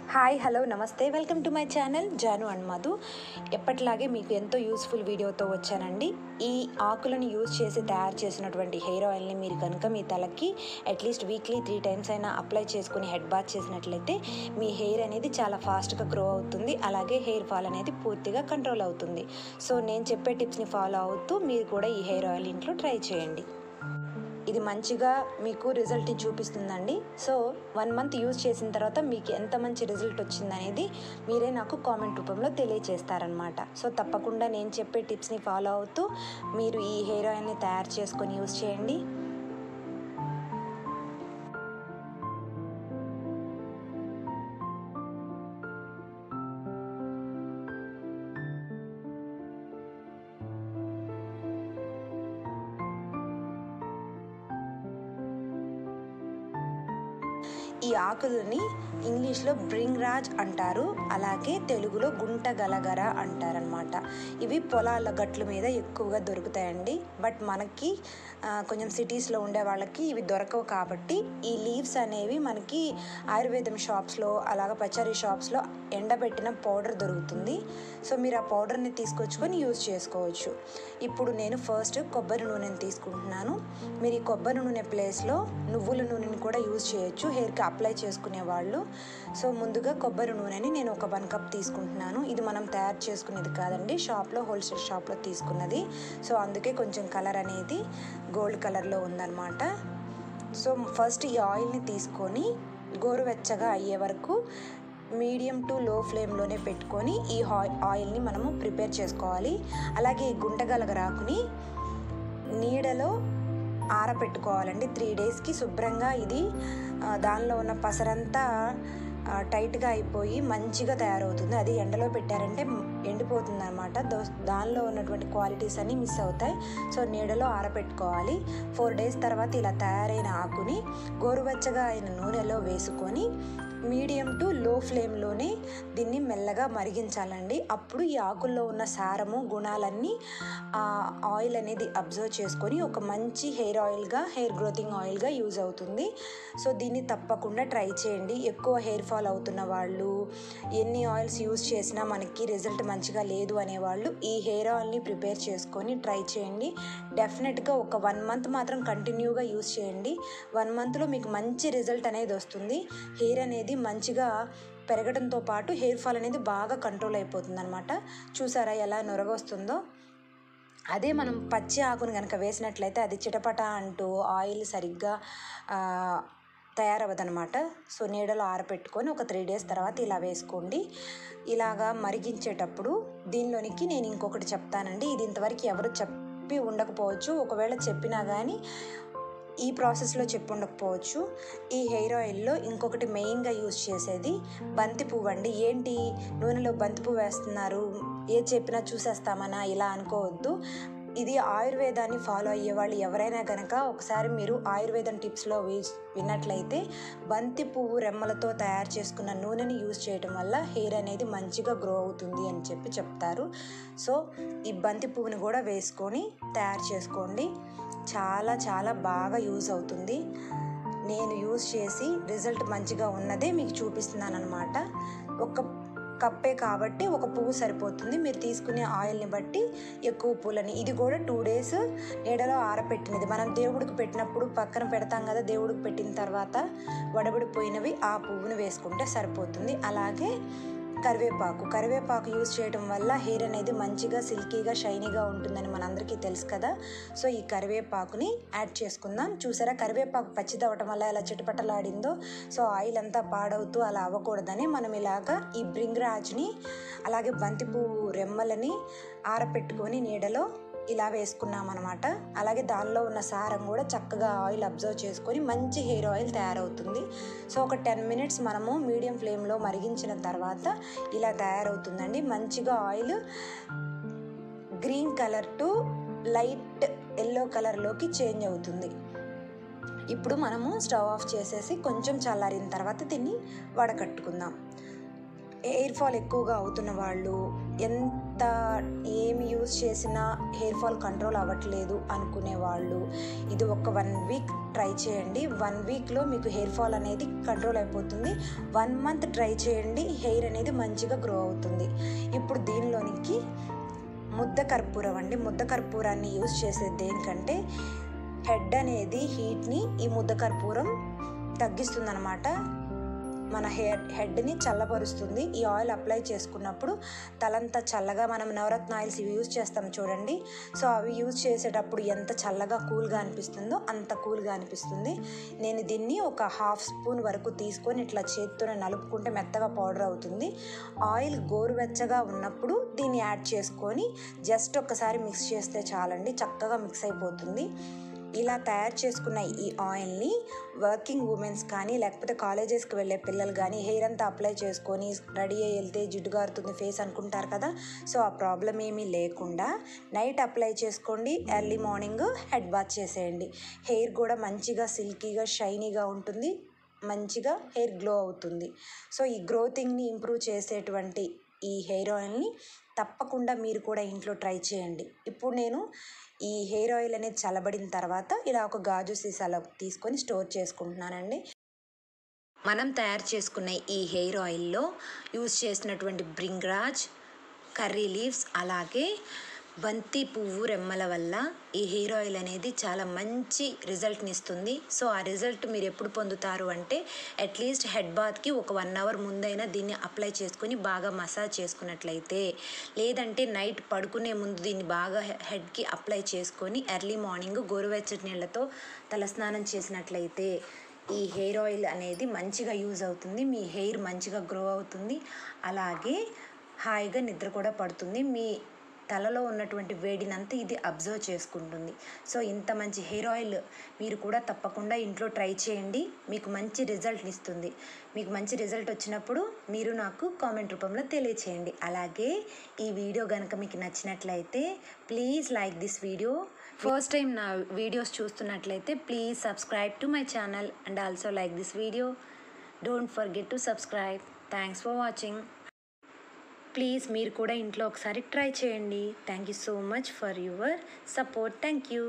hi hello నమస్తే welcome to my channel Janu and Madhu ఎప్పటిలాగే మీకు ఎంతో యూస్ఫుల్ వీడియోతో వచ్చానండి ఈ ఆకులను యూజ్ చేసి తయారు చేసినటువంటి హెయిర్ ఆయిల్ని మీరు కనుక మీ తలకి అట్లీస్ట్ వీక్లీ త్రీ టైమ్స్ అయినా అప్లై చేసుకుని హెడ్ బాత్ చేసినట్లయితే మీ హెయిర్ అనేది చాలా ఫాస్ట్గా గ్రో అవుతుంది అలాగే హెయిర్ ఫాల్ అనేది పూర్తిగా కంట్రోల్ అవుతుంది సో నేను చెప్పే టిప్స్ని ఫాలో అవుతూ మీరు కూడా ఈ హెయిర్ ఆయిల్ ఇంట్లో ట్రై చేయండి ఇది మంచిగా మీకు రిజల్ట్ చూపిస్తుందండి సో వన్ మంత్ యూజ్ చేసిన తర్వాత మీకు ఎంత మంచి రిజల్ట్ వచ్చిందనేది మీరే నాకు కామెంట్ రూపంలో తెలియచేస్తారనమాట సో తప్పకుండా నేను చెప్పే టిప్స్ని ఫాలో అవుతూ మీరు ఈ హెయిర్ ఆయిల్ని తయారు చేసుకొని యూజ్ చేయండి ఈ ఆకులని ఇంగ్లీష్లో బ్రింగ్ రాజ్ అంటారు అలాగే తెలుగులో గుంట గలగర అంటారనమాట ఇవి పొలాల గట్ల మీద ఎక్కువగా దొరుకుతాయండి బట్ మనకి ఆ, కొంచెం సిటీస్లో ఉండే వాళ్ళకి ఇవి దొరకవు కాబట్టి ఈ లీవ్స్ అనేవి మనకి ఆయుర్వేదం షాప్స్లో అలాగ పచారీ షాప్స్లో ఎండబెట్టిన పౌడర్ దొరుకుతుంది సో మీరు ఆ పౌడర్ని తీసుకొచ్చుకొని యూజ్ చేసుకోవచ్చు ఇప్పుడు నేను ఫస్ట్ కొబ్బరి నూనెని తీసుకుంటున్నాను మీరు ఈ కొబ్బరి నూనె ప్లేస్లో నువ్వుల నూనెని కూడా యూజ్ చేయొచ్చు హెయిర్కి అప్లై చేసుకునే వాళ్ళు సో ముందుగా కొబ్బరి నూనెని నేను ఒక వన్ కప్ తీసుకుంటున్నాను ఇది మనం తయారు చేసుకునేది కాదండి షాప్లో హోల్సేల్ షాప్లో తీసుకున్నది సో అందుకే కొంచెం కలర్ అనేది గోల్డ్ కలర్లో ఉందన్నమాట సో ఫస్ట్ ఈ ఆయిల్ని తీసుకొని గోరువెచ్చగా అయ్యే వరకు మీడియం టు లో ఫ్లేమ్లోనే పెట్టుకొని ఈ ఆయి- ఆయిల్ని మనము ప్రిపేర్ చేసుకోవాలి అలాగే ఈ గుంటగలగరాకుని నీడలో ఆరపెట్టుకోవాలండి త్రీ డేస్కి శుభ్రంగా ఇది ఆ, దానిలో ఉన్న పసరంతా ఆ, టైట్గా అయిపోయి మంచిగా తయారవుతుంది అది ఎండలో పెట్టారంటే ఎండిపోతుంది అనమాట దానిలో ఉన్నటువంటి క్వాలిటీస్ అన్నీ మిస్ అవుతాయి సో నీడలో ఆరబెట్టుకోవాలి ఫోర్ డేస్ తర్వాత ఇలా తయారైన ఆకుని గోరువెచ్చగా అయిన నూనెలో వేసుకొని మీడియం టు లో ఫ్లేమ్లోనే దీన్ని మెల్లగా మరిగించాలండి అప్పుడు ఈ ఆకుల్లో ఉన్న సారము గుణాలన్నీ ఆ ఆయిల్ అనేది అబ్జర్వ్ చేసుకొని ఒక మంచి హెయిర్ ఆయిల్గా హెయిర్ గ్రోతింగ్ ఆయిల్గా యూజ్ అవుతుంది సో దీన్ని తప్పకుండా ట్రై చేయండి ఎక్కువ హెయిర్ ఫాల్ అవుతున్న వాళ్ళు ఎన్ని ఆయిల్స్ యూజ్ చేసినా మనకి రిజల్ట్ మంచిగా లేదు అనేవాళ్ళు ఈ హెయిర్ ఆయిల్ని ప్రిపేర్ చేసుకొని ట్రై చేయండి డెఫినెట్గా ఒక వన్ మంత్ మాత్రం కంటిన్యూగా యూజ్ చేయండి వన్ మంత్లో మీకు మంచి రిజల్ట్ అనేది వస్తుంది హెయిర్ అనేది మంచిగా పెరగడంతో పాటు హెయిర్ ఫాల్ అనేది బాగా కంట్రోల్ అయిపోతుంది అనమాట చూసారా ఎలా నొరగొస్తుందో అదే మనం పచ్చి ఆకుని కనుక వేసినట్లయితే అది చిటపట అంటూ ఆయిల్ సరిగ్గా ఆ, తయారవ్వదనమాట సో నీడలో ఆరపెట్టుకొని ఒక త్రీ డేస్ తర్వాత ఇలా వేసుకోండి ఇలాగా మరిగించేటప్పుడు దీనిలోనికి నేను ఇంకొకటి చెప్తానండి ఇది ఇంతవరకు ఎవరు చెప్పి ఉండకపోవచ్చు ఒకవేళ చెప్పినా కానీ ఈ ప్రాసెస్లో చెప్పి ఉండకపోవచ్చు ఈ హెయిర్ ఆయిల్లో ఇంకొకటి మెయిన్గా యూజ్ చేసేది బంతి పువ్వు అండి ఏంటి నూనెలో బంతి పువ్వు వేస్తున్నారు ఏ చెప్పినా చూసేస్తామనా ఇలా అనుకోవద్దు ఇది ఆయుర్వేదాన్ని ఫాలో అయ్యే వాళ్ళు ఎవరైనా కనుక ఒకసారి మీరు ఆయుర్వేదం టిప్స్లో వి- విన్నట్లయితే బంతి పువ్వు రెమ్మలతో తయారు చేసుకున్న నూనెని యూజ్ చేయడం వల్ల హెయిర్ అనేది మంచిగా గ్రో అవుతుంది అని చెప్పి చెప్తారు సో ఈ బంతి పువ్వుని కూడా వేసుకొని తయారు చేసుకోండి చాలా చాలా బాగా యూజ్ అవుతుంది నేను యూజ్ చేసి రిజల్ట్ మంచిగా ఉన్నదే మీకు చూపిస్తున్నాను అనమాట ఒక కప్పే కాబట్టి ఒక పువ్వు సరిపోతుంది మీరు తీసుకునే ఆయిల్ని బట్టి ఎక్కువ పూలని ఇది కూడా టూ డేస్ నీడలో ఆరపెట్టినది మనం దేవుడికి పెట్టినప్పుడు పక్కన పెడతాం కదా దేవుడికి పెట్టిన తర్వాత వడబడిపోయినవి ఆ పువ్వును వేసుకుంటే సరిపోతుంది అలాగే కరివేపాకు కరివేపాకు యూజ్ చేయడం వల్ల హెయిర్ అనేది మంచిగా సిల్కీగా షైనీగా ఉంటుందని మనందరికీ తెలుసు కదా సో ఈ కరివేపాకుని యాడ్ చేసుకుందాం చూసారా కరివేపాకు పచ్చిది అవ్వటం వల్ల ఎలా చిటపటలాడిందో సో ఆయిల్ అంతా పాడవుతూ అలా అవ్వకూడదని మనం ఇలాగా ఈ బ్రింగ్ రాజ్ని అలాగే బంతిపువ్వు రెమ్మలని ఆరపెట్టుకొని నీడలో ఇలా వేసుకున్నాం అనమాట అలాగే దానిలో ఉన్న సారం కూడా చక్కగా ఆయిల్ అబ్జర్వ్ చేసుకొని మంచి హెయిర్ ఆయిల్ తయారవుతుంది సో ఒక టెన్ మినిట్స్ మనము మీడియం ఫ్లేమ్లో మరిగించిన తర్వాత ఇలా తయారవుతుందండి మంచిగా oil green colour to light yellow కలర్లోకి చేంజ్ అవుతుంది ఇప్పుడు మనము స్టవ్ ఆఫ్ చేసేసి కొంచెం చల్లారిన తర్వాత దీన్ని వడకట్టుకుందాం ఎయిర్ ఫాల్ ఎక్కువగా అవుతున్న వాళ్ళు ఎన్ ఎంత ఏమి యూజ్ చేసినా హెయిర్ ఫాల్ కంట్రోల్ అవ్వట్లేదు అనుకునే వాళ్ళు ఇది ఒక వన్ వీక్ ట్రై చేయండి వన్ వీక్లో మీకు హెయిర్ ఫాల్ అనేది కంట్రోల్ అయిపోతుంది వన్ మంత్ ట్రై చేయండి హెయిర్ అనేది మంచిగా గ్రో అవుతుంది ఇప్పుడు దీనిలోనికి ముద్ద కర్పూరం అండి ముద్ద కర్పూరాన్ని యూజ్ చేసేది దేనికంటే హెడ్ అనేది హీట్ని ఈ ముద్ద కర్పూరం తగ్గిస్తుందన్నమాట మన హెయిర్ హెడ్ని చల్లపరుస్తుంది ఈ ఆయిల్ అప్లై చేసుకున్నప్పుడు తలంతా చల్లగా మనం నవరత్న ఆయిల్స్ ఇవి యూజ్ చేస్తాం చూడండి సో అవి యూజ్ చేసేటప్పుడు ఎంత చల్లగా కూల్గా అనిపిస్తుందో అంత కూల్గా అనిపిస్తుంది నేను దీన్ని ఒక హాఫ్ స్పూన్ వరకు తీసుకొని ఇట్లా చేత్తోనే నలుపుకుంటే మెత్తగా పౌడర్ అవుతుంది ఆయిల్ గోరువెచ్చగా ఉన్నప్పుడు దీన్ని యాడ్ చేసుకొని జస్ట్ ఒకసారి మిక్స్ చేస్తే చాలండి చక్కగా మిక్స్ అయిపోతుంది ఇలా తయారు చేసుకున్న ఈ ఆయిల్ని వర్కింగ్ ఉమెన్స్ కానీ లేకపోతే కాలేజెస్కి వెళ్ళే పిల్లలు కానీ హెయిర్ అంతా అప్లై చేసుకొని రెడీ అయ్యి వెళ్తే జిడ్డు గారుతుంది ఫేస్ అనుకుంటారు కదా సో ఆ ప్రాబ్లం ఏమీ లేకుండా నైట్ అప్లై చేసుకోండి ఎర్లీ మార్నింగ్ హెడ్ బాత్ చేసేయండి హెయిర్ కూడా మంచిగా సిల్కీగా షైనీగా ఉంటుంది మంచిగా హెయిర్ గ్లో అవుతుంది సో ఈ గ్రోతింగ్ని ఇంప్రూవ్ చేసేటువంటి ఈ హెయిర్ ఆయిల్ని తప్పకుండా మీరు కూడా ఇంట్లో ట్రై చేయండి ఇప్పుడు నేను ఈ హెయిర్ ఆయిల్ అనేది చల్లబడిన తర్వాత ఇలా ఒక గాజు సీసాలో తీసుకొని స్టోర్ చేసుకుంటున్నానండి మనం తయారు చేసుకున్న ఈ హెయిర్ ఆయిల్లో యూజ్ చేసినటువంటి బ్రింగ్రాజ్ కర్రీ లీవ్స్ అలాగే బంతి పువ్వు రెమ్మల వల్ల ఈ హెయిర్ ఆయిల్ అనేది చాలా మంచి రిజల్ట్ని ఇస్తుంది సో ఆ రిజల్ట్ మీరు ఎప్పుడు పొందుతారు అంటే అట్లీస్ట్ హెడ్ బాత్కి ఒక వన్ అవర్ ముందైనా దీన్ని అప్లై చేసుకొని బాగా మసాజ్ చేసుకున్నట్లయితే లేదంటే నైట్ పడుకునే ముందు దీన్ని బాగా హెడ్కి అప్లై చేసుకొని ఎర్లీ మార్నింగ్ గోరువెచ్చటి నీళ్ళతో తలస్నానం చేసినట్లయితే ఈ హెయిర్ ఆయిల్ అనేది మంచిగా యూజ్ అవుతుంది మీ హెయిర్ మంచిగా గ్రో అవుతుంది అలాగే హాయిగా నిద్ర కూడా పడుతుంది మీ తలలో ఉన్నటువంటి వేడినంతా ఇది అబ్జర్వ్ చేసుకుంటుంది సో ఇంత మంచి హెయిర్ ఆయిల్ మీరు కూడా తప్పకుండా ఇంట్లో ట్రై చేయండి మీకు మంచి రిజల్ట్ని ఇస్తుంది మీకు మంచి రిజల్ట్ వచ్చినప్పుడు మీరు నాకు కామెంట్ రూపంలో తెలియచేయండి అలాగే ఈ వీడియో కనుక మీకు నచ్చినట్లయితే please like this video first time నా వీడియోస్ చూస్తున్నట్లయితే please subscribe to my channel and also like this video don't forget to subscribe thanks for watching please మీరు కూడా ఇంట్లో ఒకసారి ట్రై చేయండి thank you so much for your support thank you